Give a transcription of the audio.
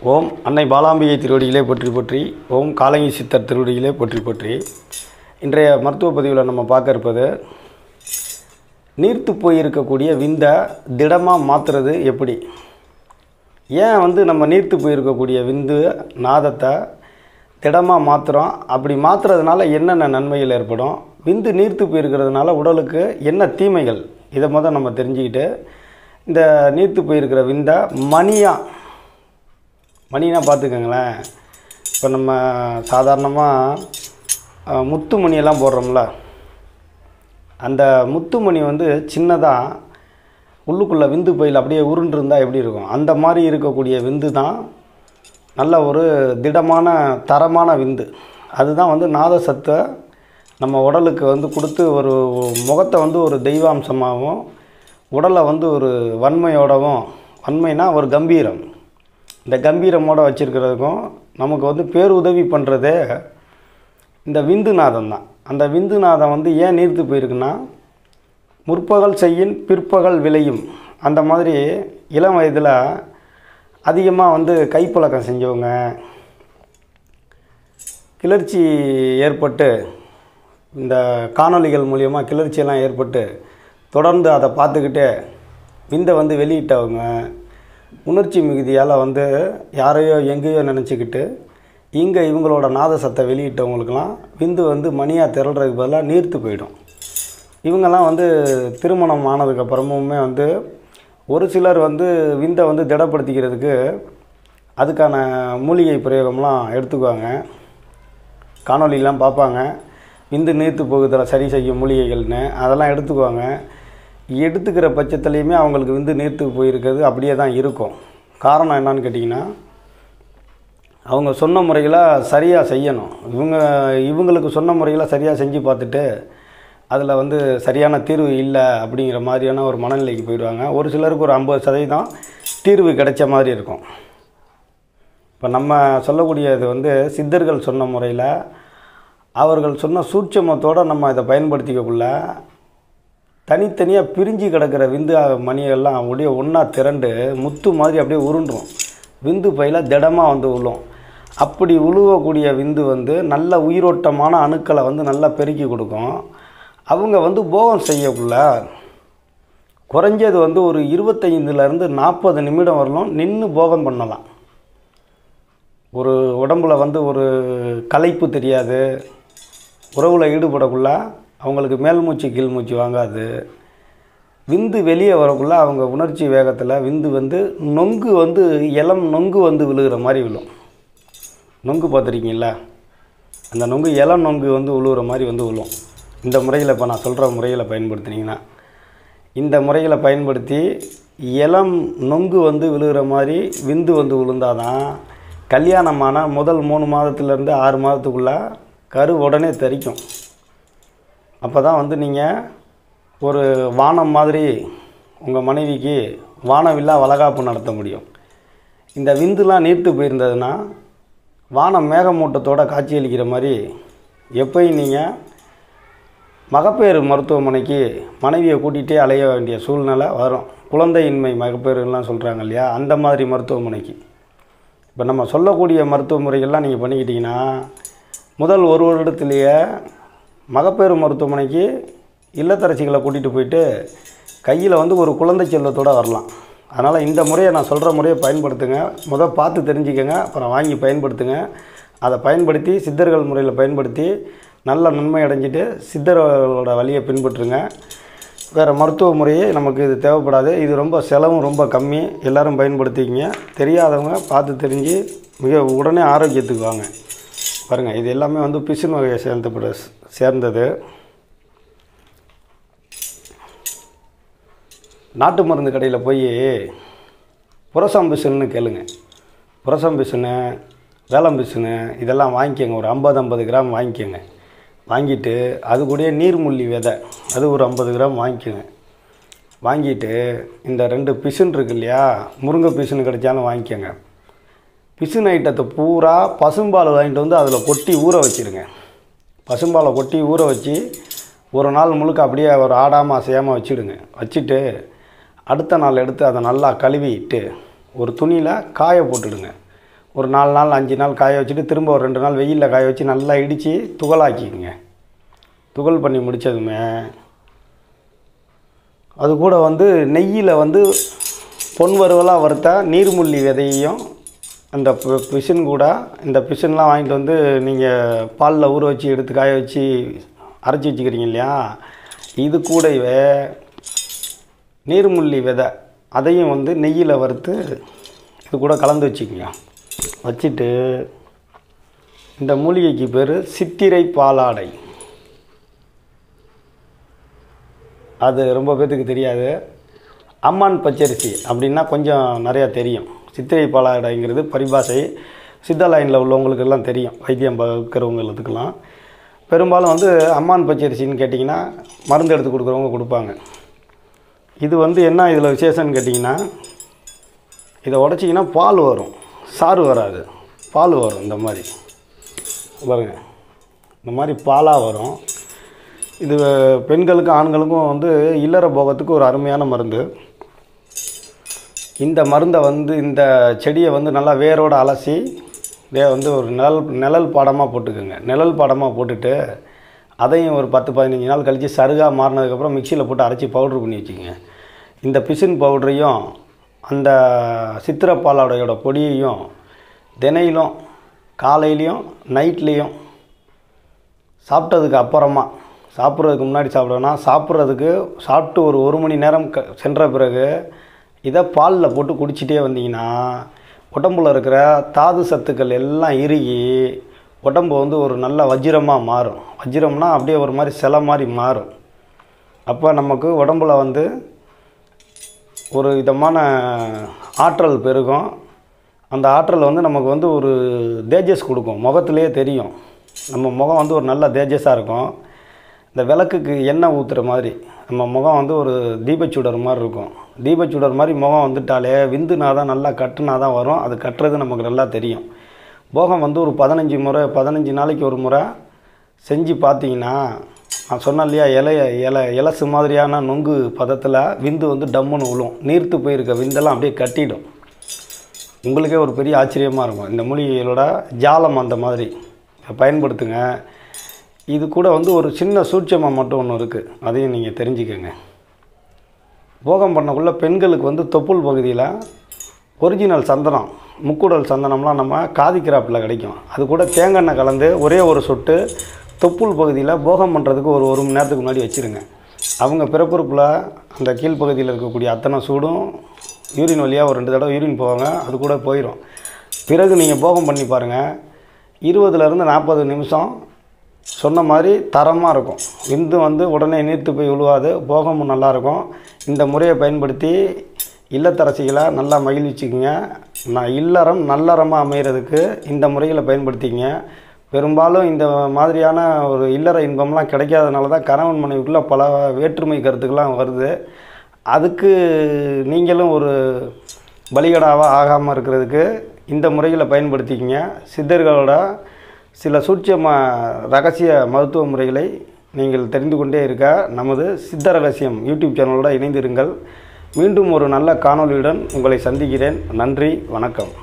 ஓம் அன்னை பாலாம்பிகை திருவடிகளே போற்றி போற்றி ஓம் காலங்கி சித்தர் திருவடிகளே போற்றி போற்றி இன்றைய மருத்துவ பதிவில் நம்ம பார்க்க இருப்பது நீர்த்து போயிருக்கக்கூடிய விந்தை திடமாக மாற்றுறது எப்படி ஏன் வந்து நம்ம நீர்த்து போயிருக்கக்கூடிய விந்து நாதத்தை திடமாக மாற்றுறோம் அப்படி மாற்றுறதுனால என்னென்ன நன்மைகள் ஏற்படும் விந்து நீர்த்து போயிருக்கிறதுனால உடலுக்கு என்ன தீமைகள் இதை முதல் நம்ம தெரிஞ்சுக்கிட்டு இந்த நீர்த்து போயிருக்கிற விந்தை மணியாக மணினா பார்த்துக்கோங்களேன் இப்போ நம்ம சாதாரணமாக முத்து மணியெல்லாம் போடுறோம்ல அந்த முத்து மணி வந்து சின்னதாக உள்ளுக்குள்ளே விந்து பையில் அப்படியே உருண்டிருந்தா எப்படி இருக்கும் அந்த மாதிரி இருக்கக்கூடிய விந்து தான் நல்ல ஒரு திடமான தரமான விந்து அதுதான் வந்து நாத சத்தை நம்ம உடலுக்கு வந்து கொடுத்து ஒரு முகத்தை வந்து ஒரு தெய்வாம்சமாகவும் உடலை வந்து ஒரு வன்மையோடவும் வன்மைனா ஒரு கம்பீரம் இந்த கம்பீரமோட வச்சுருக்கிறதுக்கும் நமக்கு வந்து பேருதவி பண்ணுறதே இந்த விந்துநாதம் தான் அந்த விந்துநாதம் வந்து ஏன் நீர்த்து போயிருக்குன்னா முற்பகல் செய்யின் பிற்பகல் விளையும் அந்த மாதிரி இளம் வயதில் அதிகமாக வந்து கைப்பழக்கம் செஞ்சவங்க கிளர்ச்சி ஏற்பட்டு இந்த காணொளிகள் மூலியமாக கிளர்ச்சியெல்லாம் ஏற்பட்டு தொடர்ந்து அதை பார்த்துக்கிட்டே விந்தை வந்து வெளியிட்டவங்க உணர்ச்சி மிகுதியால் வந்து யாரையோ எங்கேயோ நினச்சிக்கிட்டு இங்கே இவங்களோட நாத சத்தை வெளியிட்டவங்களுக்கெல்லாம் விந்து வந்து மணியாக திரள்றதுக்கு பதிலாக நீர்த்து போயிடும் இவங்கெல்லாம் வந்து திருமணம் ஆனதுக்கப்புறமுமே வந்து ஒரு சிலர் வந்து விந்தை வந்து திடப்படுத்திக்கிறதுக்கு அதுக்கான மூலிகை பிரயோகம்லாம் எடுத்துக்குவாங்க காணொலிலாம் பார்ப்பாங்க விந்து நீர்த்து போகுதில் சரி செய்யும் மூலிகைகள்னு அதெல்லாம் எடுத்துக்குவாங்க எடுத்துக்கிற பட்சத்துலேயுமே அவங்களுக்கு விந்து நீர்த்து போயிருக்கிறது அப்படியே தான் இருக்கும் காரணம் என்னன்னு கேட்டிங்கன்னா அவங்க சொன்ன முறையில் சரியாக செய்யணும் இவங்க இவங்களுக்கு சொன்ன முறையில் சரியாக செஞ்சு பார்த்துட்டு அதில் வந்து சரியான தீர்வு இல்லை அப்படிங்கிற மாதிரியான ஒரு மனநிலைக்கு போயிடுவாங்க ஒரு சிலருக்கு ஒரு ஐம்பது சதவீதம் தீர்வு கிடைச்ச மாதிரி இருக்கும் இப்போ நம்ம சொல்லக்கூடியது வந்து சித்தர்கள் சொன்ன முறையில் அவர்கள் சொன்ன சூட்சமத்தோடு நம்ம இதை பயன்படுத்திக்கக்குள்ள தனித்தனியாக பிரிஞ்சு கிடக்கிற விந்து மணியெல்லாம் அப்படியே ஒன்றா திரண்டு முத்து மாதிரி அப்படியே உருண்டுரும் விந்து பையில் திடமாக வந்து விழும் அப்படி உழுவக்கூடிய விந்து வந்து நல்ல உயிரோட்டமான அணுக்களை வந்து நல்லா பெருக்கி கொடுக்கும் அவங்க வந்து போகம் செய்யக்குள்ள குறைஞ்சது வந்து ஒரு இருபத்தைந்துலேருந்து நாற்பது நிமிடம் வரலும் நின்று போகம் பண்ணலாம் ஒரு உடம்புல வந்து ஒரு களைப்பு தெரியாது உறவில் ஈடுபடக்குள்ள அவங்களுக்கு மேல் மூச்சு கீழ் மூச்சு வாங்காது விந்து வெளியே வரக்குள்ள அவங்க உணர்ச்சி வேகத்தில் விந்து வந்து நொங்கு வந்து இளம் நொங்கு வந்து விழுகிற மாதிரி விழும் நொங்கு பார்த்துருக்கீங்களா அந்த நொங்கு இளம் நொங்கு வந்து விழுகிற மாதிரி வந்து விழும் இந்த முறையில் இப்போ நான் சொல்கிற முறையில் பயன்படுத்தினீங்கன்னா இந்த முறைகளை பயன்படுத்தி இளம் நொங்கு வந்து விழுகிற மாதிரி விந்து வந்து விழுந்தாதான் கல்யாணமான முதல் மூணு மாதத்துலேருந்து ஆறு மாதத்துக்குள்ளே கரு உடனே தரிக்கும் அப்போ தான் வந்து நீங்கள் ஒரு வானம் மாதிரி உங்கள் மனைவிக்கு வானவில்லா வளகாப்பு நடத்த முடியும் இந்த விந்துலாம் நீர்த்து போயிருந்ததுன்னா வானம் மேகமூட்டத்தோடு காட்சியளிக்கிற மாதிரி எப்பயும் நீங்கள் மகப்பேறு மருத்துவமனைக்கு மனைவியை கூட்டிகிட்டே அலைய வேண்டிய சூழ்நிலை வரும் குழந்தையின்மை மகப்பேறுலாம் சொல்கிறாங்க இல்லையா அந்த மாதிரி மருத்துவமனைக்கு இப்போ நம்ம சொல்லக்கூடிய மருத்துவ முறைகள்லாம் நீங்கள் பண்ணிக்கிட்டிங்கன்னா முதல் ஒரு வருடத்துலேயே மகப்பேறு மருத்துவமனைக்கு இல்லத்தரசிகளை கூட்டிகிட்டு போயிட்டு கையில் வந்து ஒரு குழந்தை செல்வத்தோடு வரலாம் அதனால் இந்த முறையை நான் சொல்கிற முறையை பயன்படுத்துங்க முதல் பார்த்து தெரிஞ்சுக்கங்க அப்புறம் வாங்கி பயன்படுத்துங்க அதை பயன்படுத்தி சித்தர்கள் முறையில் பயன்படுத்தி நல்ல நன்மை அடைஞ்சிட்டு சித்தர்களோட வழியை பின்பற்றுங்க வேறு மருத்துவ முறையே நமக்கு இது தேவைப்படாது இது ரொம்ப செலவும் ரொம்ப கம்மி எல்லோரும் பயன்படுத்திக்கிங்க தெரியாதவங்க பார்த்து தெரிஞ்சு மிக உடனே ஆரோக்கியத்துக்கு வாங்க பாருங்கள் இது எல்லாமே வந்து பிசின் வகையை சேர்ந்தப்பட சேர்ந்தது நாட்டு மருந்து கடையில் போய் புரசம் பிசுன்னு கேளுங்க புரசம் பிசுன்னு வேலம் பிசுன்னு இதெல்லாம் வாங்கிக்கோங்க ஒரு ஐம்பது ஐம்பது கிராம் வாங்கிக்கோங்க வாங்கிட்டு அது கூடயே நீர்முள்ளி விதை அது ஒரு ஐம்பது கிராம் வாங்கிக்கோங்க வாங்கிட்டு இந்த ரெண்டு பிசுன் இருக்கு இல்லையா முருங்கை பிசுன்னு கிடைச்சாலும் வாங்கிக்கோங்க பிசுன் ஐட்டத்தை பூரா பசும்பால் வாங்கிட்டு வந்து அதில் கொட்டி ஊற வச்சுருங்க பசும்பாலை கொட்டி ஊற வச்சு ஒரு நாள் முழுக்க அப்படியே ஒரு ஆடாமல் அசையாமல் வச்சுடுங்க வச்சுட்டு அடுத்த நாள் எடுத்து அதை நல்லா கழுவிட்டு ஒரு துணியில் காய போட்டுடுங்க ஒரு நாலு நாள் அஞ்சு நாள் காய வச்சுட்டு திரும்ப ஒரு ரெண்டு நாள் வெயிலில் காய வச்சு நல்லா இடித்து துகளாக்கிக்கங்க துகள் பண்ணி முடித்ததுமே அது கூட வந்து நெய்யில் வந்து பொன் வறுவலாக வறுத்த நீர்முள்ளி விதையையும் அந்த பி- பிசின் கூட இந்த பிசின்லாம் வாங்கிட்டு வந்து நீங்கள் பாலில் ஊற வச்சு எடுத்து காய வச்சு அரைச்சி வச்சுக்கிறீங்க இல்லையா இது கூடவே நீர்முள்ளி விதை அதையும் வந்து நெய்யில் வறுத்து இது கூட கலந்து வச்சுக்கோங்க வச்சுட்டு இந்த மூலிகைக்கு பேர் சித்திரை பாலாடை அது ரொம்ப பேத்துக்கு தெரியாது அம்மான் பச்சரிசி அப்படின்னா கொஞ்சம் நிறையா தெரியும் சித்திரை பாலாடைங்கிறது பரிபாஷை சித்தா லைனில் உள்ளவங்களுக்கு எல்லாம் தெரியும் வைத்தியம் பார்க்குறவங்களுக்கெல்லாம் பெரும்பாலும் வந்து அம்மான் பச்சரிசின்னு கேட்டிங்கன்னா மருந்து எடுத்து கொடுக்குறவங்க கொடுப்பாங்க இது வந்து என்ன இதில் விசேஷம்னு கேட்டிங்கன்னா இதை உடச்சிங்கன்னா பால் வரும் சாறு வராது பால் வரும் இந்த மாதிரி பாருங்க இந்த மாதிரி பாலாக வரும் இது பெண்களுக்கும் ஆண்களுக்கும் வந்து இல்லற போகத்துக்கு ஒரு அருமையான மருந்து இந்த மருந்தை வந்து இந்த செடியை வந்து நல்லா வேரோட அலசி வே வந்து ஒரு நிழல் நிழல் பாடமாக போட்டுக்குங்க நிழல் பாடமாக போட்டுட்டு அதையும் ஒரு பத்து பதினஞ்சு நாள் கழித்து சருகாக மாறினதுக்கப்புறம் மிக்சியில் போட்டு அரைச்சி பவுட்ரு பண்ணி வச்சுக்கோங்க இந்த பிசின் பவுடரையும் அந்த சித்திரப்பாலாடையோட பொடியையும் தினையிலும் காலையிலையும் நைட்லேயும் சாப்பிட்டதுக்கு அப்புறமா சாப்பிட்றதுக்கு முன்னாடி சாப்பிடணும்னா சாப்பிட்றதுக்கு சாப்பிட்டு ஒரு ஒரு மணி நேரம் க சென்ற பிறகு இதை பாலில் போட்டு குடிச்சிட்டே வந்தீங்கன்னா உடம்புல இருக்கிற தாது சத்துக்கள் எல்லாம் இறுகி உடம்பு வந்து ஒரு நல்ல வஜ்ரமாக மாறும் வஜ்ரம்னா அப்படியே ஒரு மாதிரி சிலை மாதிரி மாறும் அப்போ நமக்கு உடம்புல வந்து ஒரு விதமான ஆற்றல் பெருகும் அந்த ஆற்றல் வந்து நமக்கு வந்து ஒரு தேஜஸ் கொடுக்கும் முகத்திலே தெரியும் நம்ம முகம் வந்து ஒரு நல்ல தேஜஸாக இருக்கும் இந்த விளக்குக்கு எண்ணெய் ஊற்றுற மாதிரி நம்ம முகம் வந்து ஒரு தீபச்சுடர் மாதிரி இருக்கும் தீபச்சுடர் மாதிரி முகம் வந்துட்டாலே விந்துனா தான் நல்லா கட்டுனா தான் வரும் அது கட்டுறது நமக்கு நல்லா தெரியும் போகம் வந்து ஒரு பதினஞ்சு முறை பதினஞ்சு நாளைக்கு ஒரு முறை செஞ்சு பார்த்தீங்கன்னா நான் சொன்னேன் இல்லையா இலைய இலை இலசு மாதிரியான நொங்கு பதத்தில் விந்து வந்து டம்முன்னு விழும் நீர்த்து போயிருக்க விந்தெல்லாம் அப்படியே கட்டிடும் உங்களுக்கே ஒரு பெரிய ஆச்சரியமாக இருக்கும் இந்த மூலிகைகளோட ஜாலம் அந்த மாதிரி இதை பயன்படுத்துங்க இது கூட வந்து ஒரு சின்ன சூட்சமாக மட்டும் ஒன்று இருக்குது அதையும் நீங்கள் தெரிஞ்சுக்கங்க போகம் பண்ணக்குள்ள பெண்களுக்கு வந்து தொப்புள் பகுதியில் ஒரிஜினல் சந்தனம் முக்குடல் சந்தனம்லாம் நம்ம காதி கிராப்பில் கிடைக்கும் அது கூட தேங்காய் எண்ணெய் கலந்து ஒரே ஒரு சொட்டு தொப்புள் பகுதியில் போகம் பண்ணுறதுக்கு ஒரு ஒரு மணி நேரத்துக்கு முன்னாடி வச்சுருங்க அவங்க பிறப்புறுப்பில் அந்த கீழ்ப்பகுதியில் இருக்கக்கூடிய அத்தனை சூடும் யூரின் வழியாக ஒரு ரெண்டு தடவை யூரின் போவாங்க அது கூட போயிடும் பிறகு நீங்கள் போகம் பண்ணி பாருங்கள் இருபதுலேருந்து நாற்பது நிமிஷம் சொன்ன மாதிரி தரமாக இருக்கும் விந்து வந்து உடனே நீர்த்து போய் விழுவாது போகமும் நல்லாயிருக்கும் இந்த முறையை பயன்படுத்தி இல்லத்தரசிகளை நல்லா மகிழ்விச்சுக்குங்க நான் இல்லறம் நல்லறமாக அமைகிறதுக்கு இந்த முறைகளை பயன்படுத்திங்க பெரும்பாலும் இந்த மாதிரியான ஒரு இல்லற இன்பம்லாம் கிடைக்காதனால தான் கணவன் மனைவிக்குள்ளே பல வேற்றுமை கருத்துக்கெல்லாம் வருது அதுக்கு நீங்களும் ஒரு பலிகடாவாக ஆகாமல் இருக்கிறதுக்கு இந்த முறைகளை பயன்படுத்திக்கிங்க சித்தர்களோட சில சூட்சம ரகசிய மருத்துவ முறைகளை நீங்கள் தெரிந்து கொண்டே இருக்க நமது சித்த ரகசியம் யூடியூப் சேனலோடு இணைந்திருங்கள் மீண்டும் ஒரு நல்ல காணொளியுடன் உங்களை சந்திக்கிறேன் நன்றி வணக்கம்